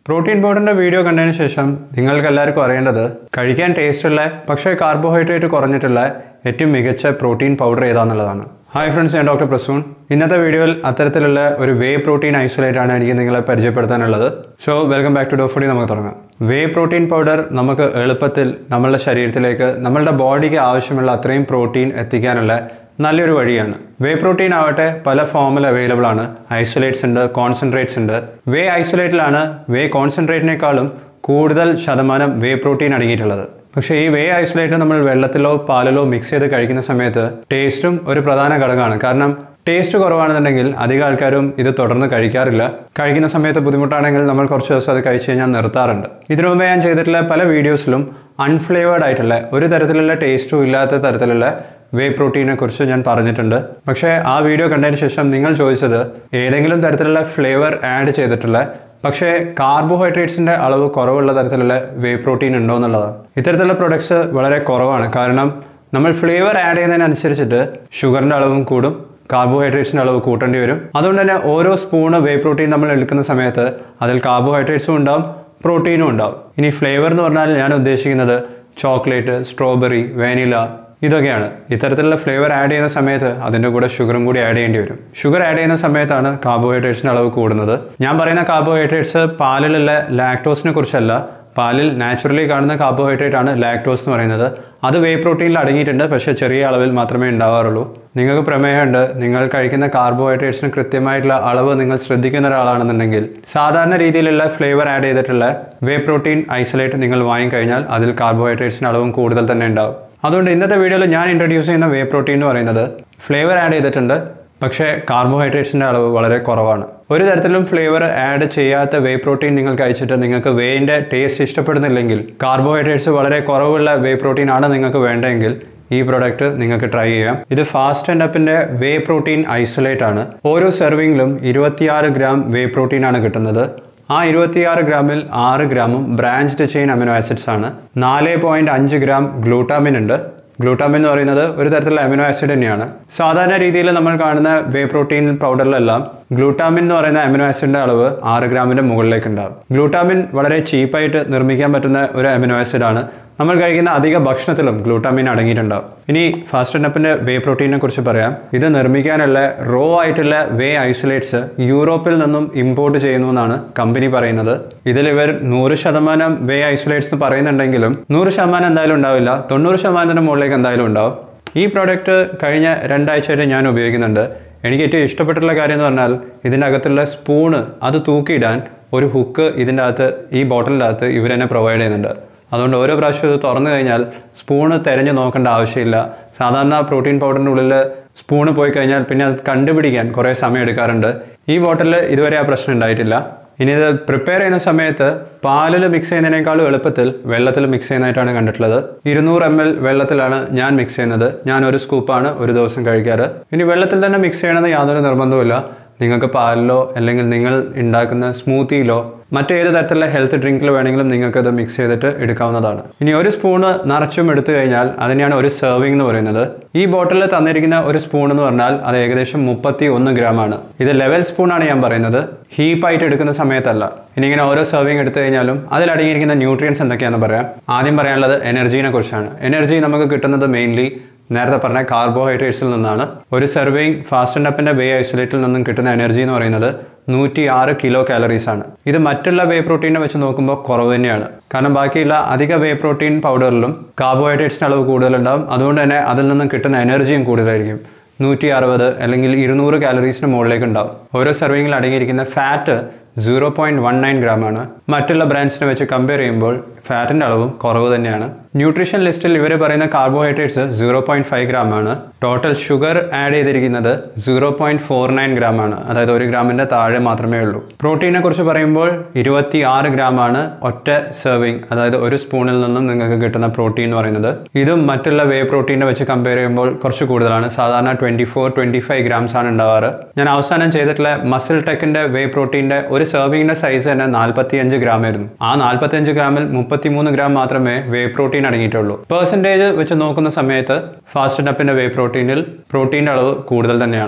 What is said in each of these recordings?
protein പൗഡറിന്റെ video കണ്ടതിന് ശേഷം നിങ്ങൾക്ക് എല്ലാവർക്കും അറിയേണ്ടത് കഴിക്കാൻ ടേസ്റ്റുള്ള പക്ഷേ കാർബോഹൈഡ്രേറ്റ് കുറഞ്ഞിട്ടുള്ള ഏറ്റവും മികച്ച പ്രോട്ടീൻ പൗഡർ ഏതാണെന്നുള്ളതാണ് ഹായ് ഫ്രണ്ട്സ് ഞാൻ ഡോക്ടർ പ്രസൂൺ ഇന്നത്തെ വീഡിയോയിൽ അത്തരത്തിലുള്ള ഒരു വേ പ്രോട്ടീൻ ഐസൊലേറ്റ് ആണ് എനിക്ക് നിങ്ങളെ പരിചയപ്പെടുത്താനുള്ളത് സോ വെൽക്കം ബാക്ക് ടു ഡോഫുഡി നമുക്ക് തുടങ്ങാം വേ പ്രോട്ടീൻ പൗഡർ നമുക്ക് എളുപ്പത്തിൽ നമ്മളുടെ ശരീരത്തിലേക്ക് നമ്മളുടെ ബോഡിക്ക് ആവശ്യമുള്ള അത്രയും പ്രോട്ടീൻ എത്തിക്കാനുള്ള നല്ലൊരു വഴിയാണ് വേ പ്രോട്ടീൻ ആവട്ടെ പല ഫോമിൽ അവൈലബിൾ ആണ് ഐസൊലേറ്റ്സ് ഉണ്ട് കോൺസെൻട്രേറ്റ്സ് ഉണ്ട് വേ ഐസൊലേറ്റിലാണ് വേ കോൺസെൻട്രേറ്റിനേക്കാളും കൂടുതൽ ശതമാനം വേ പ്രോട്ടീൻ അടങ്ങിയിട്ടുള്ളത് പക്ഷേ ഈ വേ ഐസൊലേറ്റ് നമ്മൾ വെള്ളത്തിലോ പാലിലോ മിക്സ് ചെയ്ത് കഴിക്കുന്ന സമയത്ത് ടേസ്റ്റും ഒരു പ്രധാന ഘടകമാണ് കാരണം ടേസ്റ്റ് കുറവാണെന്നുണ്ടെങ്കിൽ അധികം ആൾക്കാരും ഇത് തുടർന്ന് കഴിക്കാറില്ല കഴിക്കുന്ന സമയത്ത് ബുദ്ധിമുട്ടാണെങ്കിൽ നമ്മൾ കുറച്ച് ദിവസം അത് കഴിച്ച് കഴിഞ്ഞാൽ നിർത്താറുണ്ട് ഇതിനു മുമ്പേ ഞാൻ ചെയ്തിട്ടുള്ള പല വീഡിയോസിലും അൺഫ്ലേവേർഡ് ആയിട്ടുള്ള ഒരു തരത്തിലുള്ള ടേസ്റ്റും ഇല്ലാത്ത തരത്തിലുള്ള വേ പ്രോട്ടീനെ കുറിച്ച് ഞാൻ പറഞ്ഞിട്ടുണ്ട് പക്ഷേ ആ വീഡിയോ കണ്ടതിന് ശേഷം നിങ്ങൾ ചോദിച്ചത് ഏതെങ്കിലും തരത്തിലുള്ള ഫ്ലേവർ ആഡ് ചെയ്തിട്ടുള്ള പക്ഷേ കാർബോഹൈഡ്രേറ്റ്സിൻ്റെ അളവ് കുറവുള്ള തരത്തിലുള്ള വേ പ്രോട്ടീൻ ഉണ്ടോ എന്നുള്ളതാണ് ഇത്തരത്തിലുള്ള പ്രൊഡക്ട്സ് വളരെ കുറവാണ് കാരണം നമ്മൾ ഫ്ലേവർ ആഡ് ചെയ്യുന്നതിനനുസരിച്ചിട്ട് ഷുഗറിൻ്റെ അളവും കൂടും കാർബോഹൈഡ്രേറ്റ്സിൻ്റെ അളവ് കൂട്ടേണ്ടി വരും അതുകൊണ്ട് തന്നെ ഓരോ സ്പൂണ് വേ പ്രോട്ടീൻ നമ്മൾ എടുക്കുന്ന സമയത്ത് അതിൽ കാർബോഹൈഡ്രേറ്റ്സും ഉണ്ടാവും പ്രോട്ടീനും ഉണ്ടാവും ഇനി ഫ്ലേവർ എന്ന് പറഞ്ഞാൽ ഞാൻ ഉദ്ദേശിക്കുന്നത് ചോക്ലേറ്റ് സ്ട്രോബെറി വാനില ഇതൊക്കെയാണ് ഇത്തരത്തിലുള്ള ഫ്ലേവർ ആഡ് ചെയ്യുന്ന സമയത്ത് അതിൻ്റെ കൂടെ ഷുഗറും കൂടി ആഡ് ചെയ്യേണ്ടി വരും ഷുഗർ ആഡ് ചെയ്യുന്ന സമയത്താണ് കാർബോഹൈഡ്രേറ്റ്സിൻ്റെ അളവ് കൂടുന്നത് ഞാൻ പറയുന്ന കാർബോഹൈഡ്രേറ്റ്സ് പാലിലുള്ള ലാക്ടോസിനെ കുറിച്ചല്ല പാലിൽ നാച്ചുറലി കാണുന്ന കാർബോഹൈഡ്രേറ്റ് ആണ് ലാക്ടോസ് എന്ന് പറയുന്നത് അത് വേ പ്രോട്ടീനിൽ അടങ്ങിയിട്ടുണ്ട് പക്ഷേ ചെറിയ അളവിൽ മാത്രമേ ഉണ്ടാവാറുള്ളൂ നിങ്ങൾക്ക് പ്രമേയമുണ്ട് നിങ്ങൾ കഴിക്കുന്ന കാർബോഹൈഡ്രേറ്റ്സിന് കൃത്യമായിട്ടുള്ള അളവ് നിങ്ങൾ ശ്രദ്ധിക്കുന്ന ഒരാളാണെന്നുണ്ടെങ്കിൽ സാധാരണ രീതിയിലുള്ള ഫ്ലേവർ ആഡ് ചെയ്തിട്ടുള്ള വേ പ്രോട്ടീൻ ഐസൊലേറ്റ് നിങ്ങൾ വാങ്ങിക്കഴിഞ്ഞാൽ അതിൽ കാർബോഹൈഡ്രേറ്റ്സിന് അളവും കൂടുതൽ തന്നെ ഉണ്ടാവും അതുകൊണ്ട് ഇന്നത്തെ വീഡിയോയിൽ ഞാൻ ഇൻട്രൊഡ്യൂസ് ചെയ്യുന്ന വേ പ്രോട്ടീൻ എന്ന് പറയുന്നത് ഫ്ലേവർ ആഡ് ചെയ്തിട്ടുണ്ട് പക്ഷേ കാർബോഹൈഡ്രേറ്റ്സിൻ്റെ അളവ് വളരെ കുറവാണ് ഒരു തരത്തിലും ഫ്ലേവർ ആഡ് ചെയ്യാത്ത വേ പ്രോട്ടീൻ നിങ്ങൾ കഴിച്ചിട്ട് നിങ്ങൾക്ക് വേൻ്റെ ടേസ്റ്റ് ഇഷ്ടപ്പെടുന്നില്ലെങ്കിൽ കാർബോഹൈഡ്രേറ്റ്സ് വളരെ കുറവുള്ള വേ പ്രോട്ടീൻ ആണ് നിങ്ങൾക്ക് വേണ്ടതെങ്കിൽ ഈ പ്രോഡക്റ്റ് നിങ്ങൾക്ക് ട്രൈ ചെയ്യാം ഇത് ഫാസ്റ്റ് ആൻഡ് അപ്പിൻ്റെ വേ പ്രോട്ടീൻ ഐസൊലേറ്റ് ആണ് ഓരോ സെർവിങ്ങിലും ഇരുപത്തിയാറ് ഗ്രാം വേ പ്രോട്ടീൻ ആണ് കിട്ടുന്നത് ആ ഇരുപത്തിയാറ് ഗ്രാമിൽ ആറ് ഗ്രാമും ബ്രാഞ്ച്ഡ് ചെയിൻ അമിനോ ആസിഡ്സ് ആണ് നാല് പോയിന്റ് അഞ്ച് ഗ്രാം ഗ്ലൂട്ടാമിൻ ഉണ്ട് ഗ്ലൂട്ടാമിൻ എന്ന് പറയുന്നത് ഒരു തരത്തിലുള്ള അമിനോ ആസിഡ് തന്നെയാണ് സാധാരണ രീതിയിൽ നമ്മൾ കാണുന്ന വേ പ്രോട്ടീൻ പൗഡറിലെല്ലാം ഗ്ലൂട്ടാമിൻ എന്ന് പറയുന്ന അമിനോ ആസിഡിന്റെ അളവ് ആറ് ഗ്രാമിന്റെ മുകളിലേക്ക് ഉണ്ടാകും ഗ്ലൂട്ടാമിൻ വളരെ ചീപ്പായിട്ട് നിർമ്മിക്കാൻ പറ്റുന്ന ഒരു അമിനോ ആസിഡ് ആണ് നമ്മൾ കഴിക്കുന്ന അധിക ഭക്ഷണത്തിലും ഗ്ലൂട്ടാമിൻ അടങ്ങിയിട്ടുണ്ടാവും ഇനി ഫാസ്റ്റ് നപ്പിന്റെ വേ പ്രോട്ടീനെ കുറിച്ച് പറയാം ഇത് നിർമ്മിക്കാനുള്ള റോ ആയിട്ടുള്ള വേ ഐസൊലേറ്റ്സ് യൂറോപ്പിൽ നിന്നും ഇമ്പോർട്ട് ചെയ്യുന്നു എന്നാണ് കമ്പനി പറയുന്നത് ഇതിൽ ഇവർ നൂറ് ശതമാനം വേ ഐസൊലേറ്റ്സ് പറയുന്നുണ്ടെങ്കിലും നൂറ് ശതമാനം എന്തായാലും ഉണ്ടാവില്ല തൊണ്ണൂറ് ശതമാനത്തിന് മുകളിലേക്ക് എന്തായാലും ഉണ്ടാവും ഈ പ്രോഡക്റ്റ് കഴിഞ്ഞ രണ്ടാഴ്ചയായിട്ട് ഞാൻ ഉപയോഗിക്കുന്നുണ്ട് എനിക്ക് ഏറ്റവും ഇഷ്ടപ്പെട്ടുള്ള കാര്യം എന്ന് പറഞ്ഞാൽ ഇതിൻ്റെ അകത്തുള്ള സ്പൂണ് അത് തൂക്കിയിടാൻ ഒരു ഹുക്ക് ഇതിൻ്റെ അകത്ത് ഈ ബോട്ടിലിൻ്റെ അകത്ത് ഇവരെന്നെ പ്രൊവൈഡ് ചെയ്യുന്നുണ്ട് അതുകൊണ്ട് ഓരോ പ്രാവശ്യം ഇത് തുറന്നു കഴിഞ്ഞാൽ സ്പൂണ് തിരഞ്ഞു നോക്കേണ്ട ആവശ്യമില്ല സാധാരണ പ്രോട്ടീൻ പൗഡറിൻ്റെ ഉള്ളിൽ സ്പൂണ് പോയി കഴിഞ്ഞാൽ പിന്നെ അത് കണ്ടുപിടിക്കാൻ കുറേ സമയം എടുക്കാറുണ്ട് ഈ ബോട്ടിൽ ഇതുവരെ ആ പ്രശ്നം ഉണ്ടായിട്ടില്ല ഇനി ഇത് പ്രിപ്പയർ ചെയ്യുന്ന സമയത്ത് പാലിൽ മിക്സ് ചെയ്യുന്നതിനേക്കാളും എളുപ്പത്തിൽ വെള്ളത്തിൽ മിക്സ് ചെയ്യുന്നതായിട്ടാണ് കണ്ടിട്ടുള്ളത് ഇരുന്നൂറ് എം എൽ വെള്ളത്തിലാണ് ഞാൻ മിക്സ് ചെയ്യുന്നത് ഞാൻ ഒരു സ്കൂപ്പാണ് ഒരു ദിവസം കഴിക്കാറ് ഇനി വെള്ളത്തിൽ തന്നെ മിക്സ് ചെയ്യണമെന്ന് യാതൊരു നിർബന്ധവുമില്ല നിങ്ങൾക്ക് പാലിലോ അല്ലെങ്കിൽ നിങ്ങൾ ഉണ്ടാക്കുന്ന സ്മൂത്തിയിലോ മറ്റേത് തരത്തിലുള്ള ഹെൽത്ത് ഡ്രിങ്കിൽ വേണമെങ്കിലും നിങ്ങൾക്ക് ഇത് മിക്സ് ചെയ്തിട്ട് എടുക്കാവുന്നതാണ് ഇനി ഒരു സ്പൂണ് നിറച്ചും എടുത്തു കഴിഞ്ഞാൽ അതിനെയാണ് ഒരു സെർവിംഗ് എന്ന് പറയുന്നത് ഈ ബോട്ടിലിൽ തന്നിരിക്കുന്ന ഒരു സ്പൂൺ എന്ന് പറഞ്ഞാൽ അത് ഏകദേശം മുപ്പത്തി ഒന്ന് ഗ്രാം ആണ് ഇത് ലെവൽ സ്പൂണാണ് ഞാൻ പറയുന്നത് ഹീപ്പായിട്ട് എടുക്കുന്ന സമയത്തല്ല ഇനി ഇങ്ങനെ ഓരോ സെർവിങ് എടുത്തു കഴിഞ്ഞാലും അതിൽ അടങ്ങിയിരിക്കുന്ന ന്യൂട്രിയൻസ് എന്തൊക്കെയാണെന്ന് പറയാം ആദ്യം പറയാനുള്ളത് എനർജീനെ കുറിച്ചാണ് എനർജി നമുക്ക് കിട്ടുന്നത് മെയിൻലി നേരത്തെ പറഞ്ഞ കാർബോഹൈഡ്രേറ്റ്സിൽ നിന്നാണ് ഒരു സെർവിങ് ഫാസ്റ്റ് ആൻഡ് അപ്പിൻ്റെ വേ ഐസൊലേറ്റിൽ നിന്നും കിട്ടുന്ന എനർജി എന്ന് പറയുന്നത് നൂറ്റി ആറ് കിലോ കാലറീസ് ആണ് ഇത് മറ്റുള്ള വേ പ്രോട്ടീനെ വെച്ച് നോക്കുമ്പോൾ കുറവ് തന്നെയാണ് കാരണം ബാക്കിയുള്ള അധിക വേ പ്രോട്ടീൻ പൗഡറിലും കാർബോഹൈഡ്രേറ്റ്സിൻ്റെ അളവ് കൂടുതലുണ്ടാവും അതുകൊണ്ട് തന്നെ അതിൽ നിന്നും കിട്ടുന്ന എനർജിയും കൂടുതലായിരിക്കും നൂറ്റി അറുപത് അല്ലെങ്കിൽ ഇരുന്നൂറ് കാലറീസിന് മുകളിലേക്ക് ഉണ്ടാവും ഓരോ സെർവിങ്ങിൽ അടങ്ങിയിരിക്കുന്ന fat zero point one nine gram ആണ് മറ്റുള്ള ബ്രാൻഡ്സിനെ വെച്ച് കമ്പയർ ചെയ്യുമ്പോൾ ഫാറ്റിൻ്റെ അളവും കുറവ് തന്നെയാണ് ന്യൂട്രീഷൻ ലിസ്റ്റിൽ ഇവർ പറയുന്ന carbohydrates zero point five gram ആണ് ടോട്ടൽ ഷുഗർ ആഡ് ചെയ്തിരിക്കുന്നത് zero point four nine gram ആണ് അതായത് ഒരു ഗ്രാമിൻ്റെ താഴെ മാത്രമേ ഉള്ളൂ പ്രോട്ടീനെ കുറിച്ച് പറയുമ്പോൾ ഇരുപത്തി ആറ് ഗ്രാം ആണ് ഒറ്റ സെർവിങ് അതായത് ഒരു സ്പൂണിൽ നിന്നും നിങ്ങൾക്ക് കിട്ടുന്ന പ്രോട്ടീൻ എന്ന് പറയുന്നത് ഇതും മറ്റുള്ള വേ പ്രോട്ടീനെ വെച്ച് കമ്പയർ ചെയ്യുമ്പോൾ കുറച്ച് കൂടുതലാണ് സാധാരണ twenty four twenty five grams ആണ് ഉണ്ടാവാറ് ഞാൻ അവസാനം ചെയ്തിട്ടുള്ള മസിൽ ടെക്കിൻ്റെ വേ പ്രോട്ടീൻ്റെ ഒരു സെർവിങ്ങിൻ്റെ സൈസ് തന്നെ നാൽപ്പത്തി അഞ്ച് ഗ്രാം ആയിരുന്നു ആ നാൽപ്പത്തി അഞ്ച് ഗ്രാമിൽ മുപ്പത്തിമൂന്ന് ഗ്രാം മാത്രമേ വേ പ്രോട്ടീൻ അടങ്ങിയിട്ടുള്ളൂ പെർസെൻറ്റേജ് വെച്ച് നോക്കുന്ന സമയത്ത് ഫാസ്റ്റ് നപ്പിൻ്റെ വേ പ്രോട്ടീനിൽ പ്രോട്ടീൻ്റെ അളവ് കൂടുതൽ തന്നെയാണ്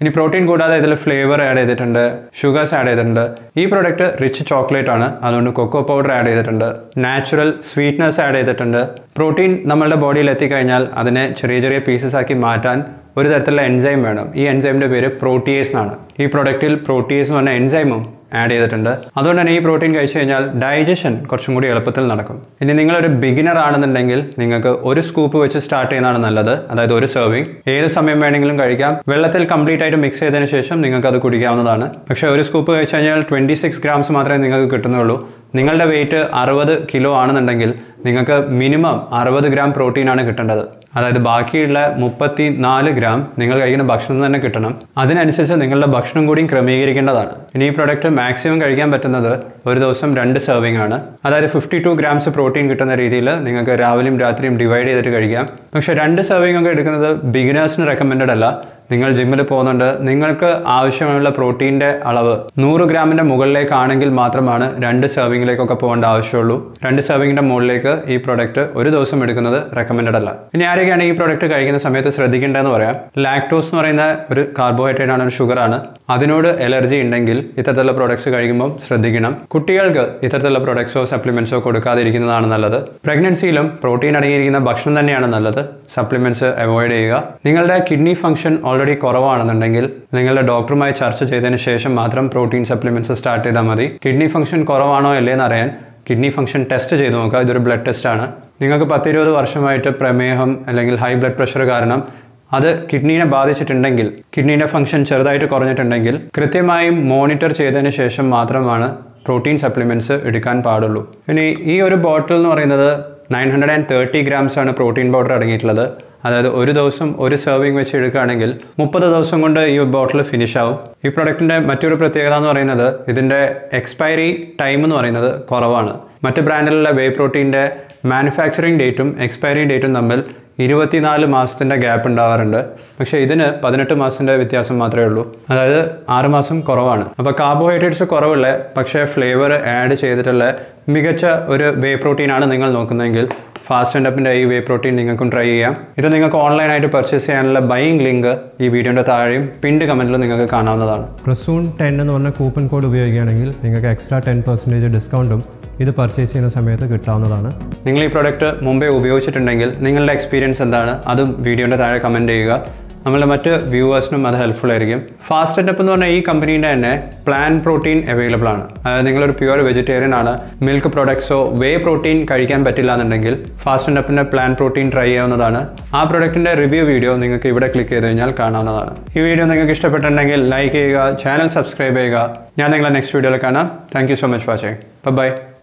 ഇനി പ്രോട്ടീൻ കൂടാതെ ഇതിൽ ഫ്ലേവർ ആഡ് ചെയ്തിട്ടുണ്ട് ഷുഗേഴ്സ് ആഡ് ചെയ്തിട്ടുണ്ട് ഈ പ്രോഡക്റ്റ് റിച്ച് ചോക്ലേറ്റ് ആണ് അതുകൊണ്ട് കൊക്കോ പൗഡർ ആഡ് ചെയ്തിട്ടുണ്ട് നാച്ചുറൽ സ്വീറ്റ്നസ് ആഡ് ചെയ്തിട്ടുണ്ട് പ്രോട്ടീൻ നമ്മളുടെ ബോഡിയിൽ എത്തിക്കഴിഞ്ഞാൽ അതിനെ ചെറിയ ചെറിയ പീസസ് ആക്കി മാറ്റാൻ ഒരു തരത്തിലുള്ള എൻസൈം വേണം ഈ എൻസൈമിൻ്റെ പേര് പ്രോട്ടിയേസ് എന്നാണ് ഈ പ്രൊഡക്റ്റിൽ പ്രോട്ടിയേസ് എന്ന് പറഞ്ഞ എൻസൈമും ആഡ് ചെയ്തിട്ടുണ്ട് അതുകൊണ്ട് തന്നെ ഈ പ്രോട്ടീൻ കഴിച്ചു കഴിഞ്ഞാൽ ഡൈജഷൻ കുറച്ചും കൂടി എളുപ്പത്തിൽ നടക്കും ഇനി നിങ്ങളൊരു ബിഗിനർ ആണെന്നുണ്ടെങ്കിൽ നിങ്ങൾക്ക് ഒരു സ്കൂപ്പ് വെച്ച് സ്റ്റാർട്ട് ചെയ്യുന്നതാണ് നല്ലത് അതായത് ഒരു സെർവിങ് ഏത് സമയം വേണമെങ്കിലും കഴിക്കാം വെള്ളത്തിൽ കംപ്ലീറ്റ് ആയിട്ട് മിക്സ് ചെയ്തതിന് ശേഷം നിങ്ങൾക്ക് അത് കുടിക്കാവുന്നതാണ് പക്ഷേ ഒരു സ്കൂപ്പ് കഴിച്ചു കഴിഞ്ഞാൽ ട്വൻറ്റി സിക്സ് ഗ്രാംസ് മാത്രമേ നിങ്ങൾക്ക് കിട്ടുന്നുള്ളൂ നിങ്ങളുടെ വെയിറ്റ് അറുപത് കിലോ ആണെന്നുണ്ടെങ്കിൽ നിങ്ങൾക്ക് മിനിമം അറുപത് ഗ്രാം പ്രോട്ടീനാണ് കിട്ടേണ്ടത് അതായത് ബാക്കിയുള്ള മുപ്പത്തി നാല് ഗ്രാം നിങ്ങൾ കഴിക്കുന്ന ഭക്ഷണം തന്നെ കിട്ടണം അതിനനുസരിച്ച് നിങ്ങളുടെ ഭക്ഷണം കൂടിയും ക്രമീകരിക്കേണ്ടതാണ് ഇനി ഈ പ്രൊഡക്റ്റ് മാക്സിമം കഴിക്കാൻ പറ്റുന്നത് ഒരു ദിവസം രണ്ട് സെർവിംഗ് ആണ് അതായത് ഫിഫ്റ്റി ടു ഗ്രാംസ് പ്രോട്ടീൻ കിട്ടുന്ന രീതിയിൽ നിങ്ങൾക്ക് രാവിലെയും രാത്രിയും ഡിവൈഡ് ചെയ്തിട്ട് കഴിക്കാം പക്ഷേ രണ്ട് സെർവിംഗ് ഒക്കെ എടുക്കുന്നത് ബിഗിനേഴ്സിന് റെക്കമെൻഡഡ് അല്ല നിങ്ങൾ ജിമ്മിൽ പോകുന്നുണ്ട് നിങ്ങൾക്ക് ആവശ്യമുള്ള പ്രോട്ടീൻ്റെ അളവ് നൂറ് ഗ്രാമിൻ്റെ മുകളിലേക്കാണെങ്കിൽ മാത്രമാണ് രണ്ട് സെർവിങ്ങിലേക്കൊക്കെ പോകേണ്ട ആവശ്യമുള്ളൂ രണ്ട് സെർവിങ്ങിൻ്റെ മുകളിലേക്ക് ഈ പ്രൊഡക്റ്റ് ഒരു ദിവസം എടുക്കുന്നത് റെക്കമെൻഡഡ് അല്ല ഇനി ആരൊക്കെയാണ് ഈ പ്രൊഡക്റ്റ് കഴിക്കുന്ന സമയത്ത് ശ്രദ്ധിക്കേണ്ടതെന്ന് പറയാം ലാക്ടോസ് എന്ന് പറയുന്ന ഒരു കാർബോഹൈഡ്രേറ്റ് ആണ് ഒരു ഷുഗറാണ് അതിനോട് എലർജി ഉണ്ടെങ്കിൽ ഇത്തരത്തിലുള്ള പ്രോഡക്ട്സ് കഴിക്കുമ്പോൾ ശ്രദ്ധിക്കണം കുട്ടികൾക്ക് ഇത്തരത്തിലുള്ള പ്രോഡക്ട്സോ സപ്ലിമെൻറ്റ്സോ കൊടുക്കാതിരിക്കുന്നതാണ് നല്ലത് പ്രഗ്നൻസിയിലും പ്രോട്ടീൻ അടങ്ങിയിരിക്കുന്ന ഭക്ഷണം തന്നെയാണ് നല്ലത് സപ്ലിമെൻറ്റ്സ് അവോയ്ഡ് ചെയ്യുക നിങ്ങളുടെ കിഡ്നി ഫംഗ്ഷൻ ഓൾറെഡി കുറവാണെന്നുണ്ടെങ്കിൽ നിങ്ങളുടെ ഡോക്ടറുമായി ചർച്ച ചെയ്തതിന് ശേഷം മാത്രം പ്രോട്ടീൻ സപ്ലിമെൻറ്റ്സ് സ്റ്റാർട്ട് ചെയ്താൽ മതി കിഡ്നി ഫംഗ്ഷൻ കുറവാണോ അല്ലേന്ന് അറിയാൻ കിഡ്നി ഫംഗ്ഷൻ ടെസ്റ്റ് ചെയ്ത് നോക്കുക ഇതൊരു ബ്ലഡ് ടെസ്റ്റ് ആണ് നിങ്ങൾക്ക് പത്തിരുപത് വർഷമായിട്ട് പ്രമേഹം അല്ലെങ്കിൽ ഹൈ ബ്ലഡ് പ്രഷർ കാരണം അത് കിഡ്നീനെ ബാധിച്ചിട്ടുണ്ടെങ്കിൽ കിഡ്നീൻ്റെ ഫംഗ്ഷൻ ചെറുതായിട്ട് കുറഞ്ഞിട്ടുണ്ടെങ്കിൽ കൃത്യമായും മോണിറ്റർ ചെയ്തതിന് ശേഷം മാത്രമാണ് പ്രോട്ടീൻ സപ്ലിമെൻറ്റ്സ് എടുക്കാൻ പാടുള്ളൂ ഇനി ഈ ഒരു ബോട്ടിൽ എന്ന് പറയുന്നത് nine hundred and thirty grams ആണ് പ്രോട്ടീൻ പൗഡർ അടങ്ങിയിട്ടുള്ളത് അതായത് ഒരു ദിവസം ഒരു സെർവിങ് വെച്ച് എടുക്കുകയാണെങ്കിൽ മുപ്പത് ദിവസം കൊണ്ട് ഈ ബോട്ടിൽ ഫിനിഷ് ആവും ഈ പ്രൊഡക്റ്റിൻ്റെ മറ്റൊരു പ്രത്യേകത എന്ന് പറയുന്നത് ഇതിൻ്റെ എക്സ്പയറി ടൈം എന്ന് പറയുന്നത് കുറവാണ് മറ്റ് ബ്രാൻഡിലുള്ള വേ പ്രോട്ടീൻ്റെ മാനുഫാക്ചറിങ് ഡേറ്റും എക്സ്പയറി ഡേറ്റും തമ്മിൽ ഇരുപത്തിനാല് മാസത്തിൻ്റെ ഗ്യാപ്പ് ഉണ്ടാവാറുണ്ട് പക്ഷേ ഇതിന് പതിനെട്ട് മാസത്തിൻ്റെ വ്യത്യാസം മാത്രമേ ഉള്ളൂ അതായത് ആറ് മാസം കുറവാണ് അപ്പോൾ കാർബോഹൈഡ്രേറ്റ്സ് കുറവുള്ള പക്ഷേ ഫ്ലേവർ ആഡ് ചെയ്തിട്ടുള്ള മികച്ച ഒരു വേ പ്രോട്ടീനാണ് നിങ്ങൾ നോക്കുന്നതെങ്കിൽ ഫാസ്റ്റ് ആൻഡ് അപ്പിൻ്റെ ഈ വേ പ്രോട്ടീൻ നിങ്ങൾക്കും ട്രൈ ചെയ്യാം ഇത് നിങ്ങൾക്ക് ഓൺലൈനായിട്ട് പർച്ചേസ് ചെയ്യാനുള്ള ബൈയിങ് ലിങ്ക് ഈ വീഡിയോൻ്റെ താഴെയും പിൻഡ് കമൻറ്റിലും നിങ്ങൾക്ക് കാണാവുന്നതാണ് പ്രസൂൺ ടെൻ എന്ന് പറഞ്ഞ കൂപ്പൺ കോഡ് ഉപയോഗിക്കുകയാണെങ്കിൽ നിങ്ങൾക്ക് എക്സ്ട്രാ ടെൻ പെർസെൻറ്റേജ് ഡിസ്കൗണ്ടും ഇത് പർച്ചേസ് ചെയ്യുന്ന സമയത്ത് കിട്ടാവുന്നതാണ് നിങ്ങൾ ഈ പ്രോഡക്റ്റ് മുമ്പേ ഉപയോഗിച്ചിട്ടുണ്ടെങ്കിൽ നിങ്ങളുടെ എക്സ്പീരിയൻസ് എന്താണ് അതും വീഡിയോൻ്റെ താഴെ കമൻറ്റ് ചെയ്യുക നമ്മളുടെ മറ്റ് വ്യൂവേഴ്സിനും അത് ഹെൽപ്ഫുൾ ആയിരിക്കും ഫാസ്റ്റ് അറ്റപ്പ് എന്ന് പറഞ്ഞാൽ ഈ കമ്പനീൻ്റെ തന്നെ പ്ലാൻ പ്രോട്ടീൻ അവൈലബിൾ ആണ് അതായത് നിങ്ങളൊരു പ്യുവർ വെജിറ്റേറിയൻ ആണ് മിൽക്ക് പ്രോഡക്ട്സോ വേ പ്രോട്ടീൻ കഴിക്കാൻ പറ്റില്ല എന്നുണ്ടെങ്കിൽ ഫാസ്റ്റ് അറ്റപ്പിൻ്റെ പ്ലാൻ പ്രോട്ടീൻ ട്രൈ ചെയ്യാവുന്നതാണ് ആ പ്രോഡക്റ്റിൻ്റെ റിവ്യൂ വീഡിയോ നിങ്ങൾക്ക് ഇവിടെ ക്ലിക്ക് ചെയ്ത് കഴിഞ്ഞാൽ കാണാവുന്നതാണ് ഈ വീഡിയോ നിങ്ങൾക്ക് ഇഷ്ടപ്പെട്ടിട്ടുണ്ടെങ്കിൽ ലൈക്ക് ചെയ്യുക ചാനൽ സബ്സ്ക്രൈബ് ചെയ്യുക ഞാൻ നിങ്ങളെ നെക്സ്റ്റ് വീഡിയോയിൽ കാണാം thank you so much watching by